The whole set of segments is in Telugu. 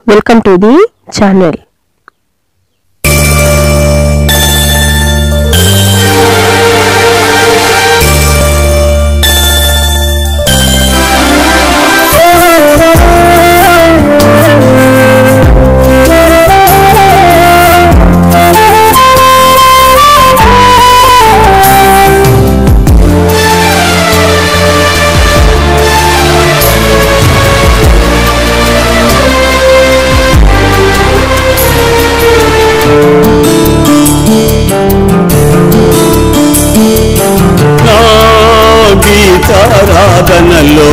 వెల్కమ్ టు ది ఛానల్ నా గీతారాధనలో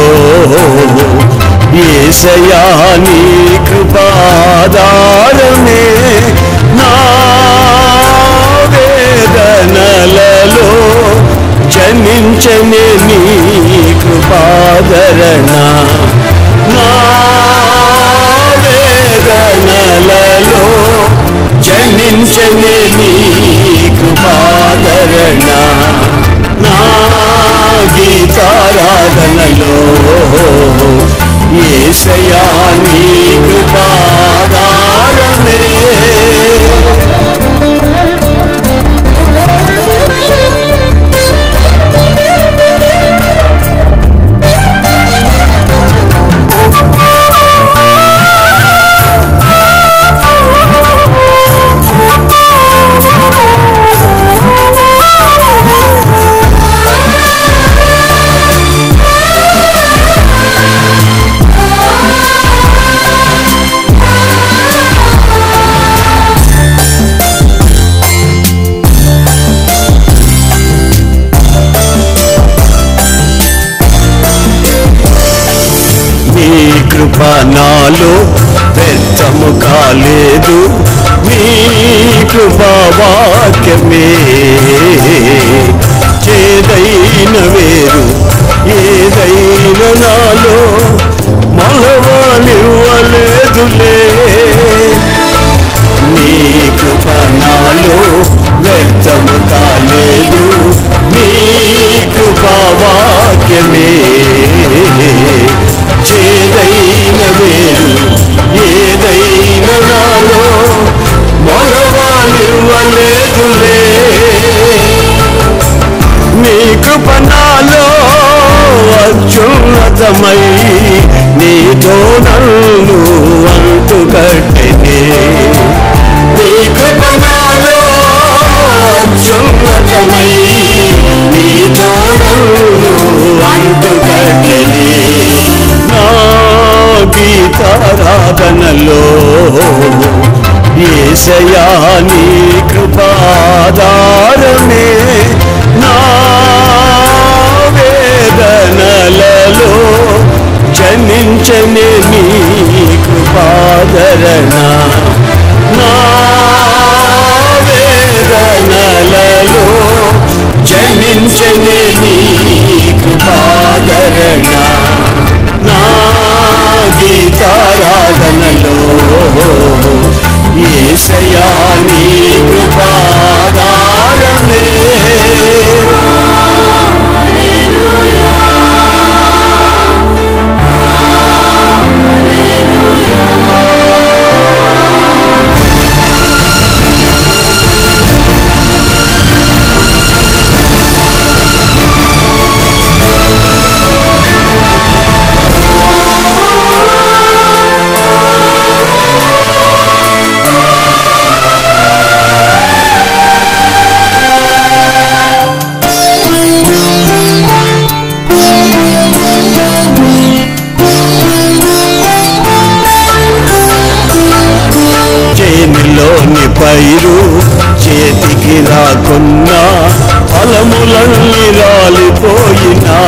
ఏసయా నీ కృపాదారమే నా వేదనలలో జనించని నీ కృపాదరణ నా వేదనలలో జనించని నీ కృపాదరణ నా గీతారాధనలో ఏసయా నీ కృపాదారమే నీ కృప నాలో వ్యర్థము కాలేదు నీ కృప వాక్యమే చేదైన వేరు ఏదైన నాలో మలవాలివ్వలేదులే నీ కృప నాలో వ్యర్థము కాలేదు నీ కృప వాక్యమే చేదైన వేరు ఏదైన నాలో మొరవాలివ్వలేదులే నీ కృప నాలో అత్యున్నతమై నీతో నన్ను అంటుకట్టెనే నీ కృప నాలో అత్యున్నతమై నీతో నన్ను అంటుకట్టెనే నా గీతారాధనలో ఏసయా నీ కృపాదారమే నా వేదనలలో జనించని నీ కృపాదరణ నా వేదనలలో జనించని నీ కృపాదరణ నా గీతారాధనలో ఏసయా నీ కృపాదారమే చేనులోని పైరు చేతికి రాకున్నా ఫలములన్నీ రాలిపోయినా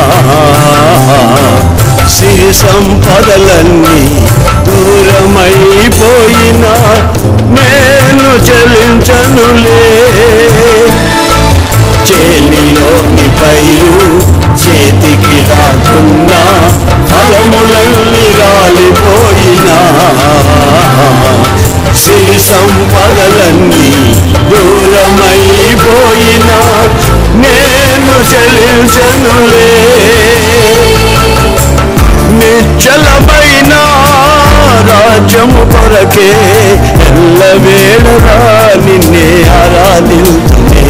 సిరి సంపదలన్నీ దూరమైపోయినా నేను చెల్లించనులే చేనిలోని పైరు చేతికి రాకున్నా ఫలములన్నీ రాలిపోయినా సిరి సంపదలన్నీ దూరమైపోయినా నేను చెల్లించనులే నిశ్చలమైన రాజ్య రాజ్యము కొరకే ఎల్లవేళలా నిన్నే ఆరాధించునే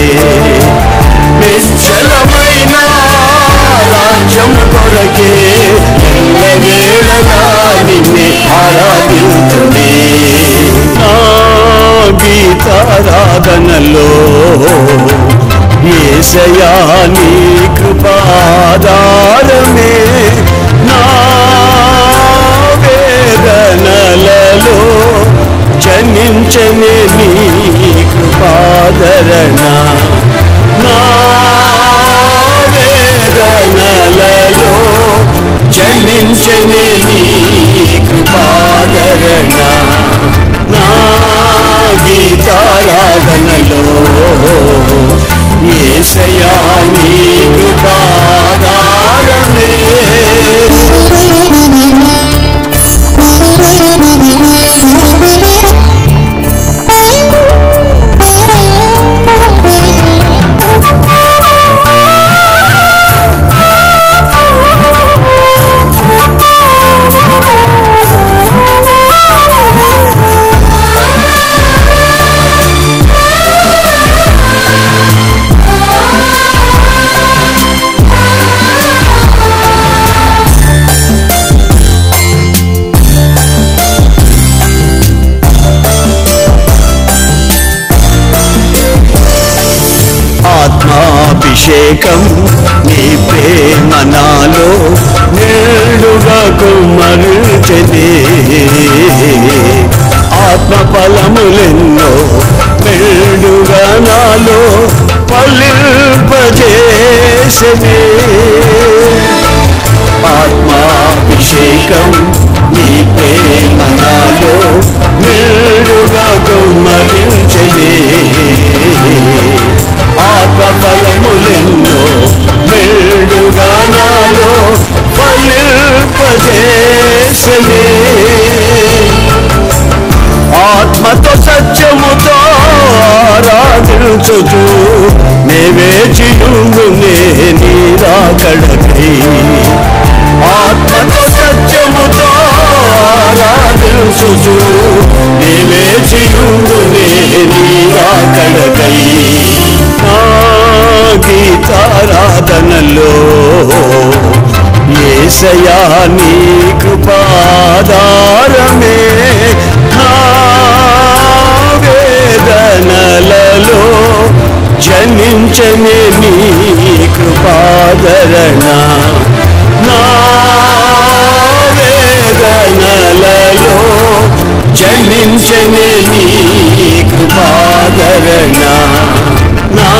నిశ్చలమైన రాజ్యము కొరకే ఎల్లవేళలా నిన్నే ఆరాధించునే నా గీతారాధనలో ఏసయా నీ కృపాదారమే నా వేదనలలో జనించని నీ కృపాదరణ నా వేదనలలో జనించని నీ కృపాదరణ నా గీతారాధనలో ఏసయా నీ కృపాదారమే ఆత్మాభిషేకం నీ ప్రేమ నాలో నేడుగా కుమ్మరుచనే ఆత్మ ఫలములెన్నో నేడుగా నాలో పలింపజేసనే ఆత్మాభిషేకం నీ ప్రేమ నాలో నేడుగా కుమ్మరించనే ఆత్మఫలములెన్నో మేడుగా నాలో ఫలింపజేసనే ఆత్మతో సత్యముతో ఆరాధించుచు నేవే చిరుంగునే నీరాకడకై ఆత్మతో సత్యముతో ఆరాధించుచు నేవే చిరుంగునే నీరాకడకై నా గీతారాధనలో ఏసయా నీ కృపాదారమే నా వేదనలలో జనించని నీ కృపాదరణ నా వేదనలలో జనించని నీ కృపాదరణ నా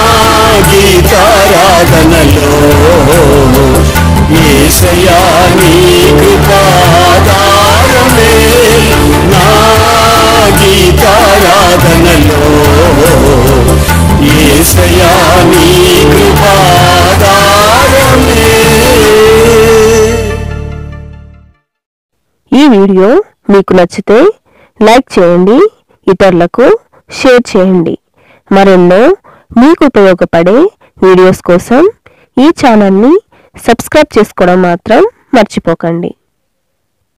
గీతారాధనలో ఏసయా నీ కృపాదారమే నా గీతారాధనలో ఏసయా నీ కృపాదారమే ఈ వీడియో మీకు నచ్చితే లైక్ చేయండి ఇతరులకు షేర్ చేయండి మరెన్నో మీకు ఉపయోగపడే వీడియోస్ కోసం ఈ ఛానల్ని సబ్స్క్రైబ్ చేసుకోవడం మాత్రం మర్చిపోకండి